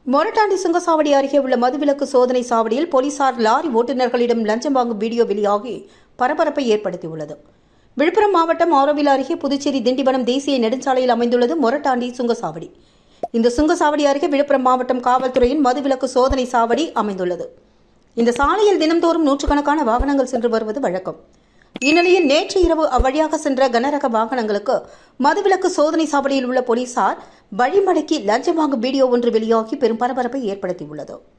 மொரட்டாண்டி சுங்கசாவடி அருகே உள்ள மதுவிலக்கு சோதனை சாவடியில் போலீசார் லாரி ஓட்டுநர்களிடம் லஞ்சம் வாங்கும் வீடியோ வெளியாகி பரபரப்பை ஏற்படுத்தியுள்ளது விழுப்புரம் மாவட்டம் ஆரோவில் அருகே புதுச்சேரி திண்டிவனம் தேசிய நெடுஞ்சாலையில் அமைந்துள்ளது மொரட்டாண்டி சுங்கசாவடி இந்த சுங்கசாவடி அருகே விழுப்புரம் மாவட்டம் காவல்துறையின் மதுவிலக்கு சோதனை சாவடி அமைந்துள்ளது இந்த சாலையில் தினம்தோறும் நூற்றுக்கணக்கான வாகனங்கள் சென்று வருவது வழக்கம் இந்நிலையில் நேற்று இரவு அவ்வழியாக சென்ற கனரக வாகனங்களுக்கு மதுவிலக்கு சோதனை சாவடியில் உள்ள போலீசார் வழிமடக்கி லஞ்சம் வாங்கும் வீடியோ ஒன்று வெளியாகி பெரும் பரபரப்பை ஏற்படுத்தியுள்ளது